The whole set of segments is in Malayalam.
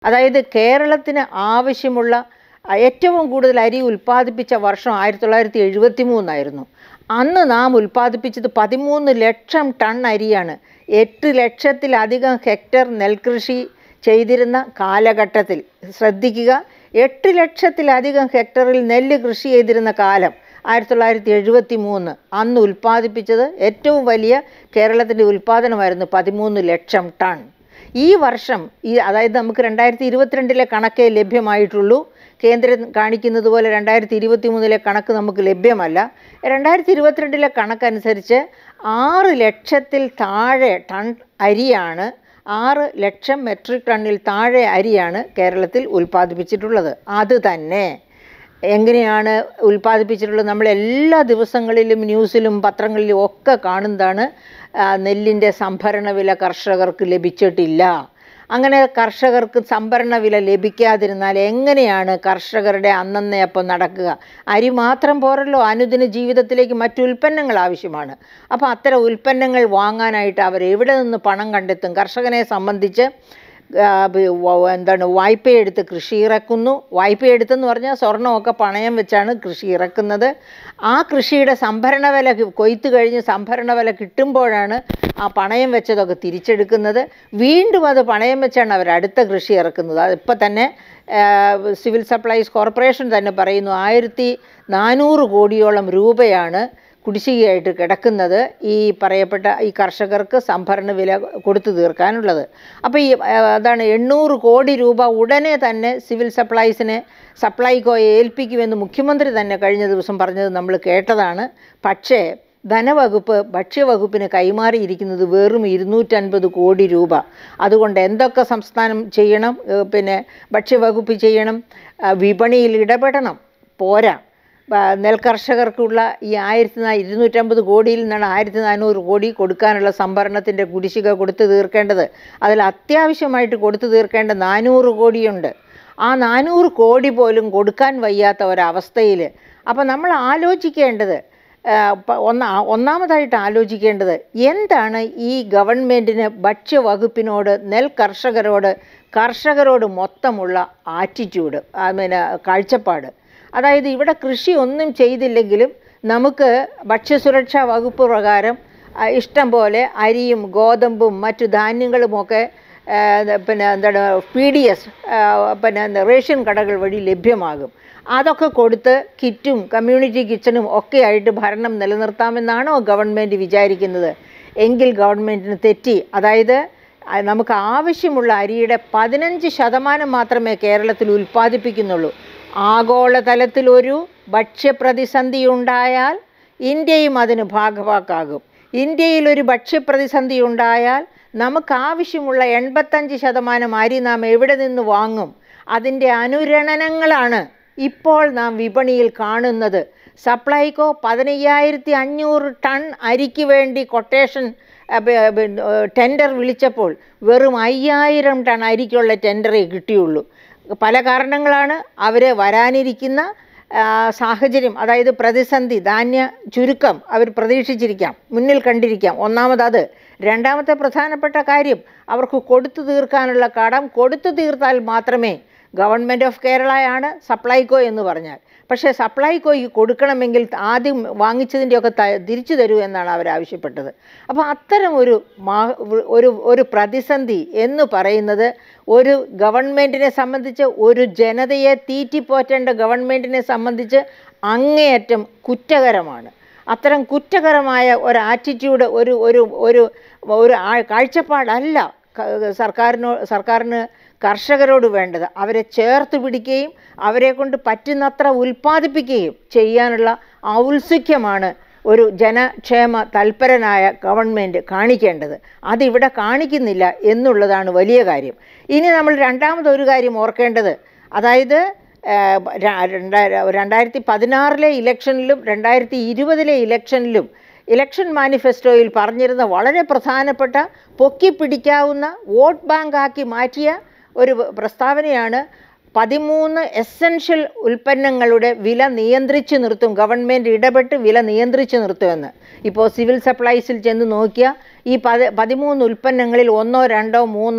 അതായത് കേരളത്തിന് ആവശ്യമുള്ള ഏറ്റവും കൂടുതൽ അരി ഉൽപ്പാദിപ്പിച്ച വർഷം ആയിരത്തി തൊള്ളായിരത്തി എഴുപത്തി മൂന്നായിരുന്നു അന്ന് നാം ഉൽപ്പാദിപ്പിച്ചത് പതിമൂന്ന് ലക്ഷം ടൺ അരിയാണ് എട്ട് ലക്ഷത്തിലധികം ഹെക്ടർ നെൽകൃഷി ചെയ്തിരുന്ന കാലഘട്ടത്തിൽ ശ്രദ്ധിക്കുക എട്ട് ലക്ഷത്തിലധികം ഹെക്ടറിൽ നെല്ല് കൃഷി ചെയ്തിരുന്ന കാലം ആയിരത്തി തൊള്ളായിരത്തി എഴുപത്തി മൂന്ന് അന്ന് ഉൽപ്പാദിപ്പിച്ചത് ഏറ്റവും വലിയ കേരളത്തിൻ്റെ ഉൽപ്പാദനമായിരുന്നു പതിമൂന്ന് ലക്ഷം ടൺ ഈ വർഷം ഈ അതായത് നമുക്ക് രണ്ടായിരത്തി ഇരുപത്തിരണ്ടിലെ കണക്കേ ലഭ്യമായിട്ടുള്ളൂ കേന്ദ്രം കാണിക്കുന്നത് പോലെ രണ്ടായിരത്തി ഇരുപത്തി മൂന്നിലെ കണക്ക് നമുക്ക് ലഭ്യമല്ല രണ്ടായിരത്തി ഇരുപത്തിരണ്ടിലെ കണക്കനുസരിച്ച് ആറ് ലക്ഷത്തിൽ താഴെ ടൺ അരിയാണ് ആറ് ലക്ഷം മെട്രിക് ടണ്ണിൽ താഴെ അരിയാണ് കേരളത്തിൽ ഉൽപ്പാദിപ്പിച്ചിട്ടുള്ളത് അത് തന്നെ എങ്ങനെയാണ് ഉൽപ്പാദിപ്പിച്ചിട്ടുള്ളത് നമ്മൾ എല്ലാ ദിവസങ്ങളിലും ന്യൂസിലും പത്രങ്ങളിലും ഒക്കെ കാണുന്നതാണ് ആ, നെല്ലിൻ്റെ സംഭരണ വില കർഷകർക്ക് ലഭിച്ചിട്ടില്ല അങ്ങനെ കർഷകർക്ക് സംഭരണ വില ലഭിക്കാതിരുന്നാൽ എങ്ങനെയാണ് കർഷകരുടെ അന്നന്നേപ്പം നടക്കുക അരി മാത്രം പോരല്ലോ അനുദിന ജീവിതത്തിലേക്ക് മറ്റു ഉൽപ്പന്നങ്ങൾ ആവശ്യമാണ് അപ്പോൾ അത്തരം ഉൽപ്പന്നങ്ങൾ വാങ്ങാനായിട്ട് അവർ എവിടെ നിന്ന് പണം കണ്ടെത്തും കർഷകനെ സംബന്ധിച്ച് ആ, ബ- വ- എന്താണ് വായ്പയെടുത്ത് കൃഷി ഇറക്കുന്നു വായ്പയെടുത്തെന്ന് പറഞ്ഞാൽ സ്വർണ്ണമൊക്കെ പണയം വെച്ചാണ് കൃഷി ഇറക്കുന്നത് ആ കൃഷിയുടെ സംഭരണ വില കി- കൊയ്ത്ത് കഴിഞ്ഞ് സംഭരണ വില കിട്ടുമ്പോഴാണ് ആ പണയം വെച്ചതൊക്കെ തിരിച്ചെടുക്കുന്നത് വീണ്ടും അത് പണയം വെച്ചാണ് അവർ അടുത്ത കൃഷി ഇറക്കുന്നത് അതിപ്പോൾ തന്നെ ആ, സിവിൽ സപ്ലൈസ് കോർപ്പറേഷൻ തന്നെ പറയുന്നു ആയിരത്തി നാനൂറ് കോടിയോളം രൂപയാണ് കുടിശ്ശികയായിട്ട് കിടക്കുന്നത് ഈ പറയപ്പെട്ട ഈ കർഷകർക്ക് സംഭരണ വില കൊടുത്തു തീർക്കാനുള്ളത് അപ്പോൾ ഈ ആ, അതാണ് എണ്ണൂറ് കോടി രൂപ ഉടനെ തന്നെ സിവിൽ സപ്ലൈസിനെ സപ്ലൈകോയെ ഏൽപ്പിക്കുമെന്ന് മുഖ്യമന്ത്രി തന്നെ കഴിഞ്ഞ ദിവസം പറഞ്ഞത് നമ്മൾ കേട്ടതാണ് പക്ഷേ ധനവകുപ്പ് ഭക്ഷ്യവകുപ്പിന് കൈമാറിയിരിക്കുന്നത് വെറും ഇരുന്നൂറ്റൻപത് കോടി രൂപ അതുകൊണ്ട് എന്തൊക്കെ സംസ്ഥാനം ചെയ്യണം ഏഹ് പിന്നെ ഭക്ഷ്യവകുപ്പ് ചെയ്യണം ആ, വിപണിയിൽ ഇടപെടണം പോരാ ബ- നെൽകർഷകർക്കുള്ള ഈ ആയിരത്തി നാ ഇരുന്നൂറ്റമ്പത് കോടിയിൽ നിന്നാണ് ആയിരത്തി നാനൂറ് കോടി കൊടുക്കാനുള്ള സംഭരണത്തിൻ്റെ കുടിശ്ശിക കൊടുത്തു തീർക്കേണ്ടത് അതിൽ അത്യാവശ്യമായിട്ട് കൊടുത്തു തീർക്കേണ്ട നാനൂറ് കോടിയുണ്ട് ആ നാനൂറ് കോടി പോലും കൊടുക്കാൻ വയ്യാത്ത ഒരവസ്ഥയിൽ അപ്പോൾ നമ്മൾ ആലോചിക്കേണ്ടത് ആ, പ- ഒന്നാ ഒന്നാമതായിട്ട് ആലോചിക്കേണ്ടത് എന്താണ് ഈ ഗവൺമെൻറ്റിന് ഭക്ഷ്യവകുപ്പിനോട് നെൽ കർഷകരോട് കർഷകരോട് മൊത്തമുള്ള ആറ്റിറ്റ്യൂഡ് പിന്നെ കാഴ്ചപ്പാട് അതായത് ഇവിടെ കൃഷി ഒന്നും ചെയ്തില്ലെങ്കിലും നമുക്ക് ഭക്ഷ്യസുരക്ഷാ വകുപ്പ് പ്രകാരം ആ, ഇഷ്ടം പോലെ അരിയും ഗോതമ്പും മറ്റു ധാന്യങ്ങളുമൊക്കെ ആ, പിന്നെ എന്താണ് പി ഡി എസ് പിന്നെ എന്താ റേഷൻ കടകൾ വഴി ലഭ്യമാകും അതൊക്കെ കൊടുത്ത് കിറ്റും കമ്മ്യൂണിറ്റി കിച്ചണും ഒക്കെ ആയിട്ട് ഭരണം നിലനിർത്താമെന്നാണോ ഗവൺമെൻറ് വിചാരിക്കുന്നത് എങ്കിൽ ഗവൺമെൻറ്റിന് തെറ്റി അതായത് ആ, നമുക്ക് ആവശ്യമുള്ള അരിയുടെ പതിനഞ്ച് ശതമാനം മാത്രമേ കേരളത്തിൽ ഉൽപ്പാദിപ്പിക്കുന്നുള്ളൂ ആഗോളതലത്തിലൊരു ഭക്ഷ്യപ്രതിസന്ധി ഉണ്ടായാൽ ഇന്ത്യയും അതിന് ഭാഗവാക്കാകും ഇന്ത്യയിൽ ഒരു ഭക്ഷ്യപ്രതിസന്ധി ഉണ്ടായാൽ നമുക്ക് ആവശ്യമുള്ള എൺപത്തഞ്ച് ശതമാനം അരി നാം എവിടെ നിന്ന് വാങ്ങും അതിൻ്റെ അനുരണനങ്ങളാണ് ഇപ്പോൾ നാം വിപണിയിൽ കാണുന്നത് സപ്ലൈകോ പതിനയ്യായിരത്തി അഞ്ഞൂറ് ടൺ അരിക്ക് വേണ്ടി കൊട്ടേഷൻ ടെൻഡർ വിളിച്ചപ്പോൾ വെറും അയ്യായിരം ടൺ അരിക്കുള്ള ടെൻഡറേ കിട്ടിയുള്ളൂ പല കാരണങ്ങളാണ് അവർ വരാനിരിക്കുന്ന ആ, സാഹചര്യം അതായത് പ്രതിസന്ധി ധാന്യ ചുരുക്കം അവർ പ്രതീക്ഷിച്ചിരിക്കാം മുന്നിൽ കണ്ടിരിക്കാം ഒന്നാമത് അത് രണ്ടാമത്തെ പ്രധാനപ്പെട്ട കാര്യം അവർക്ക് കൊടുത്തു തീർക്കാനുള്ള കടം കൊടുത്തു തീർത്താൽ മാത്രമേ ഗവൺമെൻറ് ഓഫ് കേരളയാണ് സപ്ലൈകോ എന്ന് പറഞ്ഞാൽ പക്ഷേ സപ്ലൈകോയ്ക്ക് കൊടുക്കണമെങ്കിൽ ആദ്യം വാങ്ങിച്ചതിൻ്റെയൊക്കെ ത തിരിച്ചു തരൂ എന്നാണ് അവർ ആവശ്യപ്പെട്ടത് അപ്പോൾ അത്തരം ഒരു മാ ഒരു ഒരു പ്രതിസന്ധി എന്ന് പറയുന്നത് ഒരു ഗവൺമെൻറ്റിനെ സംബന്ധിച്ച് ഒരു ജനതയെ തീറ്റിപ്പോറ്റേണ്ട ഗവൺമെൻറ്റിനെ സംബന്ധിച്ച് അങ്ങേയറ്റം കുറ്റകരമാണ് അത്തരം കുറ്റകരമായ ഒരു ആറ്റിറ്റ്യൂഡ് ഒരു ഒരു ഒരു ഒരു ആ- കാഴ്ചപ്പാടല്ല ക- സർക്കാരിനോ സർക്കാരിന് കർഷകരോട് വേണ്ടത് അവരെ ചേർത്ത് പിടിക്കുകയും അവരെ കൊണ്ട് പറ്റുന്നത്ര ഉൽപ്പാദിപ്പിക്കുകയും ചെയ്യാനുള്ള ഔത്സുക്യമാണ് ഒരു ജനക്ഷേമ തൽപരനായ ഗവൺമെൻറ് കാണിക്കേണ്ടത് അതിവിടെ കാണിക്കുന്നില്ല എന്നുള്ളതാണ് വലിയ കാര്യം ഇനി നമ്മൾ രണ്ടാമതൊരു കാര്യം ഓർക്കേണ്ടത് അതായത് ഏഹ്, ര- രണ്ടായിര- രണ്ടായിരത്തി പതിനാറിലെ ഇലക്ഷനിലും രണ്ടായിരത്തി ഇരുപതിലെ ഇലക്ഷനിലും ഇലക്ഷൻ മാനിഫെസ്റ്റോയിൽ പറഞ്ഞിരുന്ന വളരെ പ്രധാനപ്പെട്ട പൊക്കിപ്പിടിക്കാവുന്ന വോട്ട് ബാങ്കാക്കി മാറ്റിയ ഒരു പ്രസ്താവനയാണ് പതിമൂന്ന് എസെൻഷ്യൽ ഉൽപ്പന്നങ്ങളുടെ വില നിയന്ത്രിച്ച് നിർത്തും ഗവൺമെൻറ് ഇടപെട്ട് വില നിയന്ത്രിച്ച് നിർത്തുമെന്ന് ഇപ്പോൾ സിവിൽ സപ്ലൈസിൽ ചെന്ന് നോക്കിയാൽ ഈ പതി പതിമൂന്ന് ഉൽപ്പന്നങ്ങളിൽ ഒന്നോ രണ്ടോ മൂന്നോ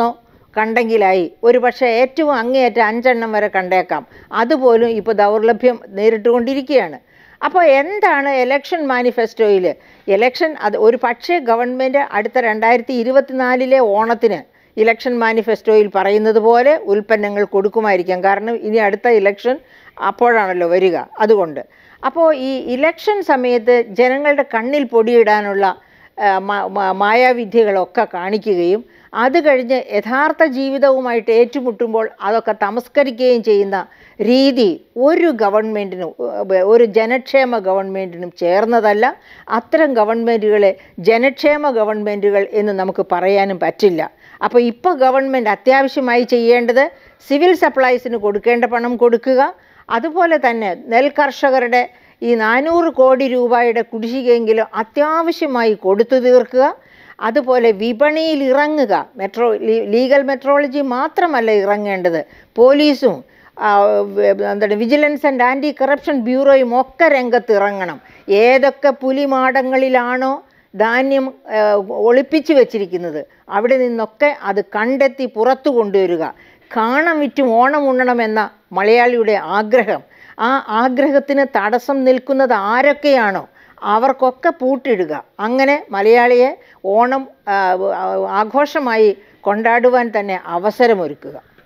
കണ്ടെങ്കിലായി ഒരു പക്ഷേ ഏറ്റവും അങ്ങേയറ്റം അഞ്ചെണ്ണം വരെ കണ്ടേക്കാം അതുപോലും ഇപ്പോൾ ദൗർലഭ്യം നേരിട്ടുകൊണ്ടിരിക്കുകയാണ് അപ്പോൾ എന്താണ് എലക്ഷൻ മാനിഫെസ്റ്റോയിൽ എലക്ഷൻ അത് ഒരു പക്ഷേ ഗവൺമെൻറ് അടുത്ത രണ്ടായിരത്തി ഇരുപത്തിനാലിലെ ഓണത്തിന് ഇലക്ഷൻ മാനിഫെസ്റ്റോയിൽ പറയുന്നത് പോലെ ഉൽപ്പന്നങ്ങൾ കൊടുക്കുമായിരിക്കാം കാരണം ഇനി അടുത്ത ഇലക്ഷൻ അപ്പോഴാണല്ലോ വരിക അതുകൊണ്ട് അപ്പോൾ ഈ ഇലക്ഷൻ സമയത്ത് ജനങ്ങളുടെ കണ്ണിൽ പൊടിയിടാനുള്ള ആ, മ- മ- മായാവിദ്യകളൊക്കെ കാണിക്കുകയും അത് കഴിഞ്ഞ് യഥാർത്ഥ ജീവിതവുമായിട്ട് ഏറ്റുമുട്ടുമ്പോൾ അതൊക്കെ തമസ്കരിക്കുകയും ചെയ്യുന്ന രീതി ഒരു ഗവൺമെൻറ്റിനും ഉ- ഒരു ജനക്ഷേമ ഗവൺമെൻറ്റിനും ചേർന്നതല്ല അത്തരം ഗവൺമെൻറ്റുകളെ ജനക്ഷേമ ഗവൺമെൻറ്റുകൾ എന്ന് നമുക്ക് പറയാനും പറ്റില്ല അപ്പോൾ ഇപ്പോൾ ഗവൺമെൻറ് അത്യാവശ്യമായി ചെയ്യേണ്ടത് സിവിൽ സപ്ലൈസിന് കൊടുക്കേണ്ട പണം കൊടുക്കുക അതുപോലെ തന്നെ നെൽ കർഷകരുടെ ഈ നാനൂറ് കോടി രൂപയുടെ കുടിശ്ശികയെങ്കിലും അത്യാവശ്യമായി കൊടുത്തു തീർക്കുക അതുപോലെ വിപണിയിൽ ഇറങ്ങുക മെട്രോ ലീ- ലീഗൽ മെട്രോളജി മാത്രമല്ല ഇറങ്ങേണ്ടത് പോലീസും ആ, വ- എന്താണ് വിജിലൻസ് ആൻഡ് ആൻറ്റി കറപ്ഷൻ ബ്യൂറോയും ഒക്കെ രംഗത്ത് ഇറങ്ങണം ഏതൊക്കെ പുലിമാടങ്ങളിലാണോ ധാന്യം ആ, ഒളിപ്പിച്ചു വെച്ചിരിക്കുന്നത് അവിടെ നിന്നൊക്കെ അത് കണ്ടെത്തി പുറത്തു കൊണ്ടുവരിക കാണം വിറ്റും ഓണം ഉണ്ണണമെന്ന മലയാളിയുടെ ആഗ്രഹം ആ ആഗ്രഹത്തിന് തടസ്സം നിൽക്കുന്നത് ആരൊക്കെയാണോ അവർക്കൊക്കെ പൂട്ടിടുക അങ്ങനെ മലയാളിയെ ഓണം ആ, ആഘോഷമായി കൊണ്ടാടുവാൻ തന്നെ അവസരമൊരുക്കുക